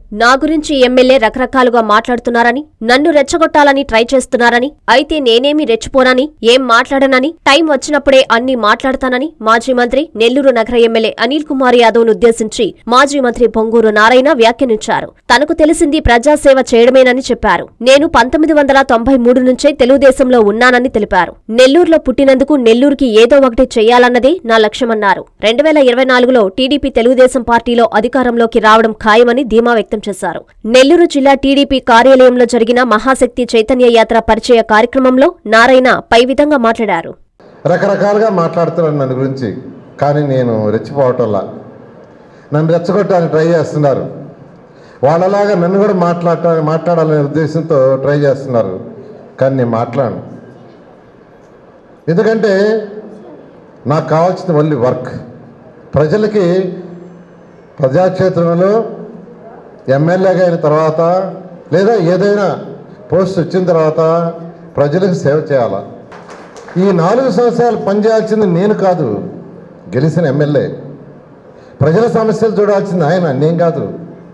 నా గురించి ఎమ్మెల్యే రకరకాలుగా మాట్లాడుతున్నారని నన్ను రెచ్చగొట్టాలని ట్రై చేస్తున్నారని అయితే నేనేమి రెచ్చిపోనని ఏం మాట్లాడనని టైం వచ్చినప్పుడే అన్ని మాట్లాడతానని మాజీ మంత్రి నెల్లూరు నగర ఎమ్మెల్యే అనిల్ కుమార్ యాదవ్ను ఉద్దేశించి మాజీ మంత్రి పొంగూరు నారాయణ వ్యాఖ్యానించారు తనకు తెలిసింది ప్రజాసేవ చేయడమేనని చెప్పారు నేను పంతొమ్మిది వందల తొంభై మూడు నుంచే తెలుగుదేశంలో ఉన్నానని తెలిపారు నెల్లూరులో పుట్టినందుకు నెల్లూరుకి ఏదో ఒకటి చేయాలన్నదే నా లక్ష్యమన్నారు రెండు వేల ఇరవై నాలుగులో టీడీపీ తెలుగుదేశం పార్టీలో అధికారంలోకి రావడం ఖాయమని ధీమా వ్యక్తం చేశారు నెల్లూరు జిల్లా టీడీపీ కార్యాలయంలో జరిగిన మహాశక్తి చైతన్య యాత్ర పరిచయ కార్యక్రమంలో నారాయణ పై విధంగా మాట్లాడారు రకరకాలుగా మాట్లాడుతున్నారు నన్ను గురించి కానీ నేను రెచ్చిపోవటంలా నన్ను రెచ్చగొట్టడానికి ట్రై చేస్తున్నారు వాళ్ళలాగా నన్ను కూడా మాట్లాడ మాట్లాడాలనే ఉద్దేశంతో ట్రై చేస్తున్నారు కానీ నేను మాట్లాడను ఎందుకంటే నాకు కావాల్సింది ఓన్లీ వర్క్ ప్రజలకి ప్రజాక్షేత్రంలో ఎమ్మెల్యేగా అయిన తర్వాత లేదా ఏదైనా పోస్ట్ వచ్చిన తర్వాత ప్రజలకు సేవ చేయాలా ఈ నాలుగు సంవత్సరాలు పనిచేయాల్సింది నేను కాదు గెలిచిన ఎమ్మెల్యే ప్రజల సమస్యలు చూడాల్సింది ఆయన నేను కాదు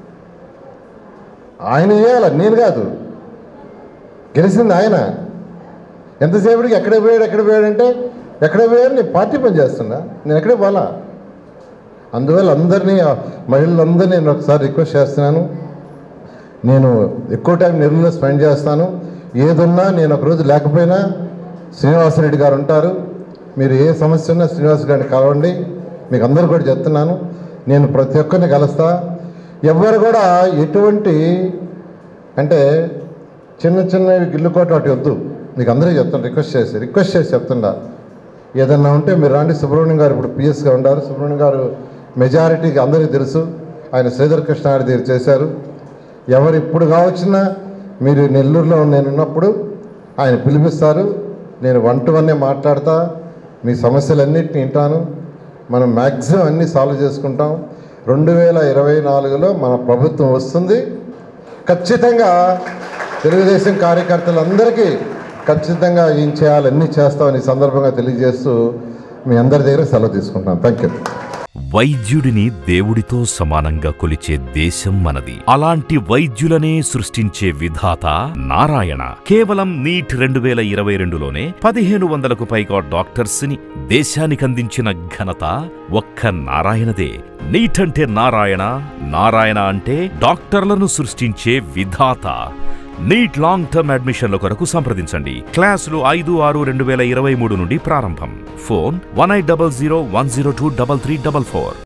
ఆయన చేయాల నేను కాదు గెలిచింది ఆయన ఎంతసేపటికి ఎక్కడ పోయాడు ఎక్కడ పోయాడంటే ఎక్కడ పోయాడు నేను పార్టీ పని చేస్తున్నా నేను ఎక్కడ పోలా అందువల్ల అందరినీ ఆ మహిళలందరినీ నేను ఒకసారి రిక్వెస్ట్ చేస్తున్నాను నేను ఎక్కువ టైం నెల్లూరులో స్పెండ్ చేస్తాను ఏదున్నా నేను ఒకరోజు లేకపోయినా శ్రీనివాసరెడ్డి గారు ఉంటారు మీరు ఏ సమస్య ఉన్నా శ్రీనివాస్ గారిని కలవండి మీకు అందరు కూడా చెప్తున్నాను నేను ప్రతి ఒక్కరిని కలుస్తా ఎవరు కూడా ఎటువంటి అంటే చిన్న చిన్నవి గిల్లుకోట వాటి వద్దు మీకు అందరికీ చెప్తాను రిక్వెస్ట్ చేసి రిక్వెస్ట్ చేసి చెప్తున్నా ఏదన్నా ఉంటే మీరు రాండి సుబ్రహ్మణ్యం గారు ఇప్పుడు పిఎస్గా ఉన్నారు సుబ్రహ్మణ్యం గారు మెజారిటీకి అందరికీ తెలుసు ఆయన శ్రీధర్ కృష్ణ గారి దగ్గర చేశారు ఎవరు ఇప్పుడు కావచ్చినా మీరు నెల్లూరులో నేను ఉన్నప్పుడు ఆయన పిలిపిస్తారు నేను వన్ టు వన్నే మాట్లాడతా మీ సమస్యలన్నింటినీ వింటాను మనం మ్యాక్సిమం అన్నీ సాల్వ్ చేసుకుంటాం రెండు వేల ఇరవై నాలుగులో మన ప్రభుత్వం వస్తుంది ఖచ్చితంగా తెలుగుదేశం కార్యకర్తలందరికీ ఖచ్చితంగా ఏం చేయాలి అన్నీ చేస్తామని ఈ సందర్భంగా తెలియజేస్తూ మీ అందరి దగ్గర సెలవు తీసుకుంటాను థ్యాంక్ యూ వైద్యుడిని దేవుడితో సమానంగా కొలిచే దేశం మనది అలాంటి వైద్యులనే సృష్టించే విధాత నారాయణ కేవలం నీట్ రెండు వేల ఇరవై రెండులోనే పదిహేను వందలకు పైగా డాక్టర్స్ ని దేశానికందించిన ఘనత ఒక్క నారాయణదే నీట్ అంటే నారాయణ నారాయణ అంటే డాక్టర్లను సృష్టించే విధాత నీట్ లాంగ్ టర్మ్ అడ్మిషన్ల కొరకు సంప్రదించండి క్లాసులు ఐదు ఆరు రెండు వేల ఇరవై మూడు నుండి ప్రారంభం phone one eight double zero one zero two double three double four